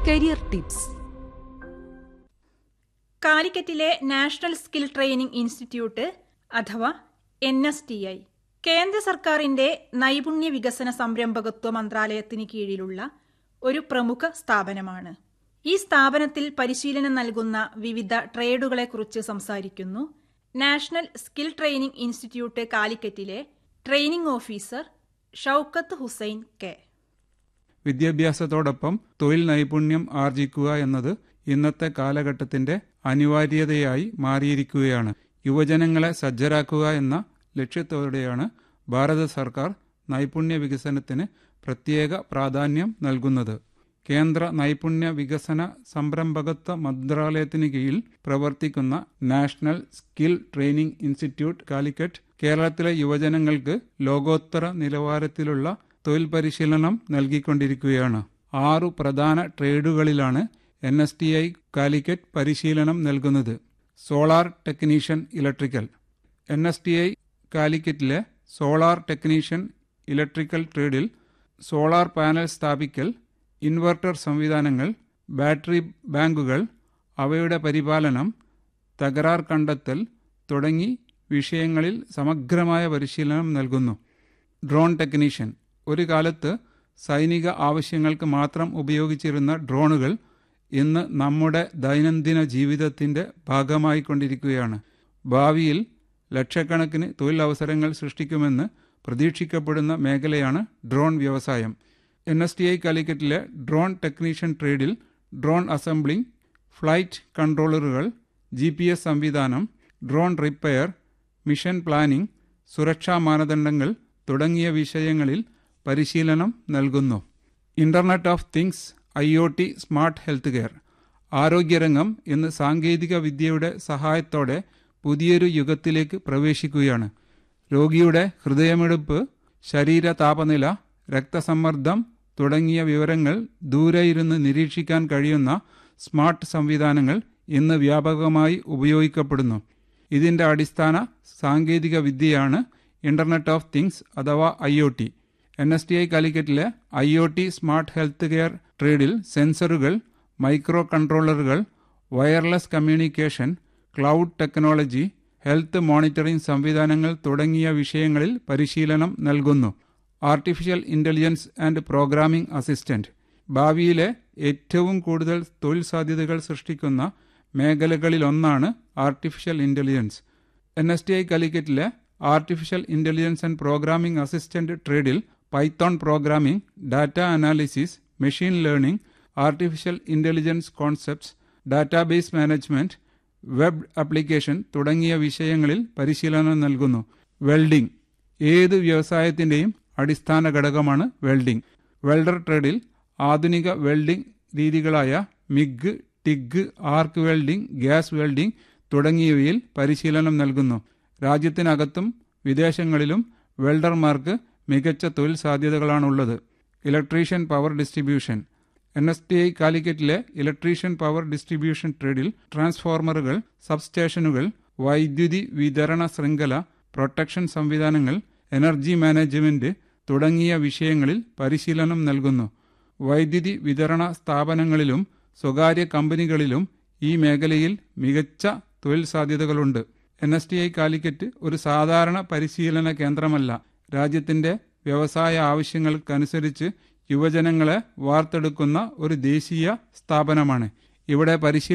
career tips കാലിക്കറ്റിലെ national skill training institute അഥവാ N S T I കേന്ദ്ര സർക്കാരിന്റെ നൈപുണ്യ വികസന സംരംഭകത്വ മന്ത്രാലയത്തിന് കീഴിലുള്ള ഒരു പ്രമുഖ സ്ഥാപനമാണ് ഈ സ്ഥാപനത്തിൽ പരിശീലനം നൽകുന്ന വിവിധ ട്രേഡുകളെക്കുറിച്ച് സംസാരിക്കുന്നു നാഷണൽ സ്കിൽ ട്രെയിനിംഗ് ഇൻസ്റ്റിറ്റ്യൂട്ട് കാലിക്കറ്റിലെ training officer Shoukath Hussain K വിദ്യാഭ്യാസത്തോടൊപ്പം തൊഴിൽ നൈപുണ്യം ആർജിക്കുക എന്നത് ഇന്നത്തെ കാലഘട്ടത്തിന്റെ അനിവാര്യതയായി മാറിയിരിക്കുകയാണ് യുവജനങ്ങളെ സജ്ജരാക്കുക എന്ന ലക്ഷ്യത്തോടെയാണ് ഭാരത സർക്കാർ നൈപുണ്യ വികസനത്തിന് പ്രത്യേക പ്രാധാന്യം നൽകുന്നത് കേന്ദ്ര നൈപുണ്യ വികസന സംരംഭകത്വ മന്ത്രാലയത്തിന് കീഴിൽ പ്രവർത്തിക്കുന്ന national skill training institute Calicut കേരളത്തിലെ യുവജനങ്ങൾക്ക് ലോകോത്തര നിലവാരത്തിലുള്ള തൊഴിൽ പരിശീലനം നൽകിക്കൊണ്ടിരിക്കുകയാണ് ആറു പ്രധാന ട്രേഡുകളിലാണ് N S T I Calicut പരിശീലനം നൽകുന്നത് solar technician electrical N S T I കാലിക്കറ്റിലെ സോളാർ ടെക്നീഷ്യൻ ഇലക്ട്രിക്കൽ ട്രേഡിൽ സോളാർ പാനൽ സ്ഥാപിക്കൽ ഇൻവെർട്ടർ സംവിധാനങ്ങൾ ബാറ്ററി ബാങ്കുകൾ അവയുടെ പരിപാലനം തകരാർ കണ്ടെത്തൽ തുടങ്ങി വിഷയങ്ങളിൽ സമഗ്രമായ പരിശീലനം നൽകുന്നു ഡ്രോൺ ടെക്നീഷ്യൻ ഒരു കാലത്ത് സൈനിക ആവശ്യങ്ങൾക്ക് മാത്രം ഉപയോഗിച്ചിരുന്ന ഡ്രോണുകൾ ഇന്ന് നമ്മുടെ ദൈനംദിന ജീവിതത്തിന്റെ ഭാഗമായിക്കൊണ്ടിരിക്കുകയാണ് ഭാവിയിൽ ലക്ഷക്കണക്കിന് തൊഴിലവസരങ്ങൾ സൃഷ്ടിക്കുമെന്ന് പ്രതീക്ഷിക്കപ്പെടുന്ന മേഖലയാണ് ഡ്രോൺ വ്യവസായം എൻ എസ് ടി ഐ കാലിക്കറ്റിലെ ഡ്രോൺ ടെക്നീഷ്യൻ ട്രേഡിൽ ഡ്രോൺ അസംബ്ലിംഗ് ഫ്ലൈറ്റ് കൺട്രോളറുകൾ ജി പി എസ് സംവിധാനം ഡ്രോൺ റിപ്പയർ മിഷൻ പ്ലാനിംഗ് സുരക്ഷാ മാനദണ്ഡങ്ങൾ തുടങ്ങിയ വിഷയങ്ങളിൽ പരിശീലനം നൽകുന്നു internet of things I O T smart health care ആരോഗ്യരംഗം ഇന്ന് സാങ്കേതിക വിദ്യയുടെ സഹായത്തോടെ പുതിയൊരു യുഗത്തിലേക്ക് പ്രവേശിക്കുകയാണ് രോഗിയുടെ ഹൃദയമിടിപ്പ് ശരീര താപനില രക്തസമ്മർദ്ദം തുടങ്ങിയ വിവരങ്ങൾ ദൂരെ ഇരുന്ന് നിരീക്ഷിക്കാൻ കഴിയുന്ന സ്മാർട്ട് സംവിധാനങ്ങൾ ഇന്ന് വ്യാപകമായി ഉപയോഗിക്കപ്പെടുന്നു ഇതിന്റെ അടിസ്ഥാന സാങ്കേതിക വിദ്യയാണ് ഇന്റർനെറ്റ് ഓഫ് തിങ്സ് അഥവാ I O T N S T I കാലിക്കറ്റിലെ I O T smart health care ട്രേഡിൽ സെൻസറുകൾ മൈക്രോ കൺട്രോളറുകൾ wireless communication cloud technology health monitoring സംവിധാനങ്ങൾ തുടങ്ങിയ വിഷയങ്ങളിൽ പരിശീലനം നൽകുന്നു artificial intelligence and programming assistant ഭാവിയിലെ ഏറ്റവും കൂടുതൽ തൊഴിൽ സാധ്യതകൾ സൃഷ്ടിക്കുന്ന മേഖലകളിലൊന്നാണ് artificial intelligence N S T I കാലിക്കറ്റിലെ artificial intelligence and programming assistant ട്രേഡിൽ python programming data analysis machine learning artificial intelligence concepts database management web application തുടങ്ങിയ വിഷയങ്ങളിൽ പരിശീലനം നൽകുന്നു വെൽഡിംഗ് ഏത് വ്യവസായത്തിന്റെയും അടിസ്ഥാന ഘടകമാണ് വെൽഡിംഗ് വെൽഡർ ട്രേഡിൽ ആധുനിക വെൽഡിംഗ് രീതികളായ MIG TIG arc welding gas welding തുടങ്ങിയവയിൽ പരിശീലനം നൽകുന്നു രാജ്യത്തിനകത്തും വിദേശങ്ങളിലും വെൽഡർമാർക്ക് മികച്ച തൊഴിൽ സാധ്യതകളാണുള്ളത് electrician power distribution N S T I കാലിക്കറ്റിലെ ഇലക്ട്രീഷ്യൻ പവർ ഡിസ്ട്രിബ്യൂഷൻ ട്രേഡിൽ ട്രാൻസ്ഫോർമറുകൾ സബ്സ്റ്റേഷനുകൾ വൈദ്യുതി വിതരണ ശൃംഖല പ്രൊട്ടക്ഷൻ സംവിധാനങ്ങൾ എനർജി മാനേജ്മെന്റ് തുടങ്ങിയ വിഷയങ്ങളിൽ പരിശീലനം നൽകുന്നു വൈദ്യുതി വിതരണ സ്ഥാപനങ്ങളിലും സ്വകാര്യ കമ്പനികളിലും ഈ മേഖലയിൽ മികച്ച തൊഴിൽ സാധ്യതകളുണ്ട് N S T I Calicut ഒരു സാധാരണ പരിശീലന കേന്ദ്രമല്ല രാജ്യത്തിന്റെ വ്യവസായ ആവശ്യങ്ങൾക്കനുസരിച്ച് യുവജനങ്ങളെ വാർത്തെടുക്കുന്ന ഒരു ദേശീയ സ്ഥാപനമാണ് ഇവിടെ പരിശീലനം